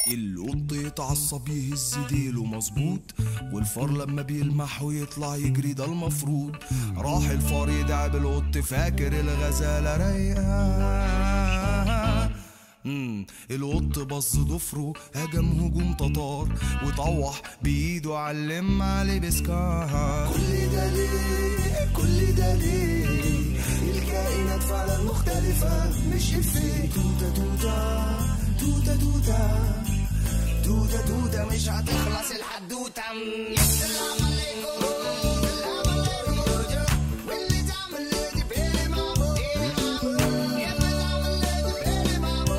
القط يتعصب يهز ديله مظبوط والفار لما بيلمح ويطلع يجري ده المفروض راح الفار يدعي بالقط فاكر الغزالة رايقة مم، القط بص ضفره هجم هجوم تتار وطوح بايده علم عليه بسكار كل ده ليه كل ده ليه الكائنات فعلا مختلفة مش إفيه توتة توتة توتة توتة توتة توتة مش هتخلص الحدوتة السلام عليكم السلام عليكم واللي تعمل لي بيلي مامو يلا تعمل لي بيلي مامو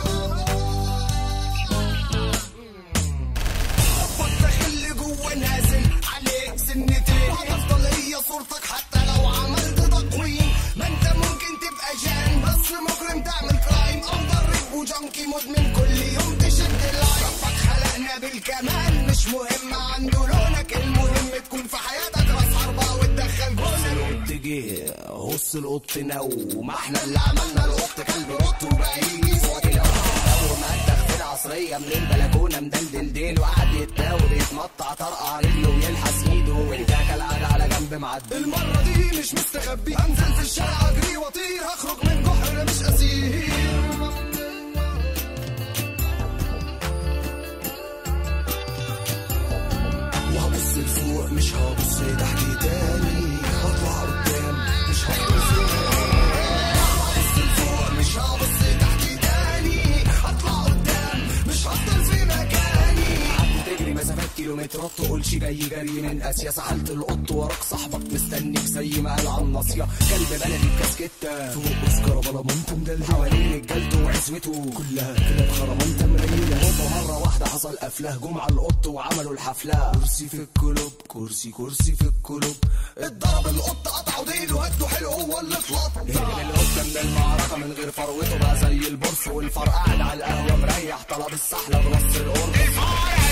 فتح اللي جوه نازل عليك سنتين وهتفضل هي صورتك حتى لو عملت تقويم ما انت ممكن تبقى جان بس مجرم تعمل كرايم او ضرب وجنكي مدمن كل يوم تشد اللاين ربك خلقنا بالكمال مش مهم عنده لونك المهم تكون في حياتك راس حربة وتدخل جول القط جه هص القط نو ما احنا اللي عملنا القط كلب قط وبقى يجي صوت القط ما التخفيل عصرية من البلكونة مدلدل ديل وقعد يتداول يتنطع طرقع رجله ويلحس ايده وانت كالعادة على جنب معدي المرة دي مش مستخبي انزل في الشارع اجري واطير هخرج من جحر مش اسير وهبص لفوق مش هبص تحت تاني هطلع قدام مش هبص هبص لفوق مش هبص تحت تاني هطلع قدام مش هفضل في مكاني قعدت تجري مسافات كيلومترات تقولش جاي جري من اسيا سحلت القط وراك صاحبك مستنيك زي ما قال على الناصيه كلب بلدي بكاسكته فوق اوسكار بلامونت مدلدل حوالين رجالته وعزوته كلها كلاب خرمانته مريله هوبا مره واحده حصل قفله جم على القط وعملوا الحفله كرسي في الكلوب كرسي كرسي في الكلوب اتضرب القط قطعوا ديله هدوا حلو هو اللي اتلط هرب القط من المعركه من غير فروته بقى زي البورس والفار قاعد على القهوه مريح طلب السحله بنص القرص